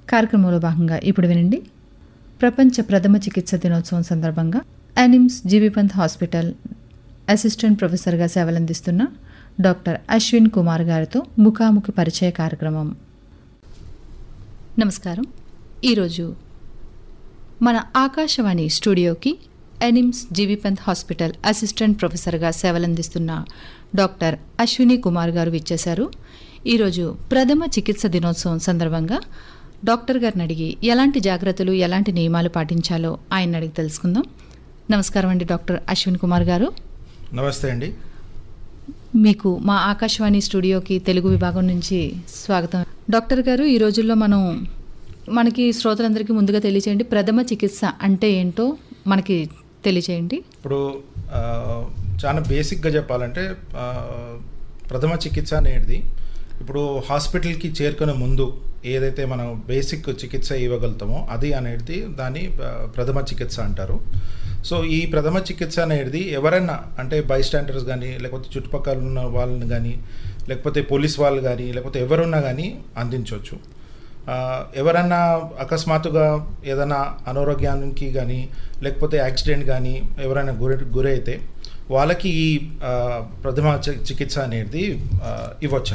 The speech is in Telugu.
కార్యక్రమంలో భాగంగా ఇప్పుడు వినండి ప్రపంచ ప్రథమ చికిత్స దినోత్సవం సందర్భంగా యానిమ్స్ జీబీపంత్ హాస్పిటల్ అసిస్టెంట్ ప్రొఫెసర్గా సేవలందిస్తున్న డాక్టర్ అశ్విన్ కుమార్ గారితో ముఖాముఖి పరిచయ కార్యక్రమం నమస్కారం ఈరోజు మన ఆకాశవాణి స్టూడియోకి ఎనిమ్స్ జీబీపంత్ హాస్పిటల్ అసిస్టెంట్ ప్రొఫెసర్గా సేవలందిస్తున్న డాక్టర్ అశ్విని కుమార్ గారు విచ్చేశారు ఈరోజు ప్రథమ చికిత్స దినోత్సవం సందర్భంగా డాక్టర్ గారిని అడిగి ఎలాంటి జాగ్రత్తలు ఎలాంటి నియమాలు పాటించాలో ఆయన అడిగి తెలుసుకుందాం నమస్కారం అండి డాక్టర్ అశ్విన్ కుమార్ గారు నమస్తే అండి మీకు మా ఆకాశవాణి స్టూడియోకి తెలుగు విభాగం నుంచి స్వాగతం డాక్టర్ గారు ఈ రోజుల్లో మనం మనకి శ్రోతలందరికీ ముందుగా తెలియచేయండి ప్రథమ చికిత్స అంటే ఏంటో మనకి తెలియచేయండి ఇప్పుడు ఆ, చాలా బేసిక్గా చెప్పాలంటే ఆ, ప్రథమ చికిత్స అనేది ఇప్పుడు హాస్పిటల్కి చేరుకునే ముందు ఏదైతే మనం బేసిక్ చికిత్స ఇవ్వగలుగుతామో అది అనేది దాన్ని ఆ, ప్రథమ చికిత్స అంటారు సో ఈ ప్రథమ చికిత్స అనేది ఎవరైనా అంటే బై స్టాండర్స్ కానీ లేకపోతే చుట్టుపక్కల ఉన్న వాళ్ళని కానీ లేకపోతే పోలీస్ వాళ్ళు కానీ లేకపోతే ఎవరున్నా కానీ అందించవచ్చు ఆ, ఎవరన్నా అకస్మాత్తుగా ఏదైనా అనారోగ్యానికి కానీ లేకపోతే యాక్సిడెంట్ కానీ ఎవరైనా గురి గురైతే వాళ్ళకి ఈ ఆ, ప్రథమ చి- చికిత్స అనేది ఆ, ఇవ్వచ్చు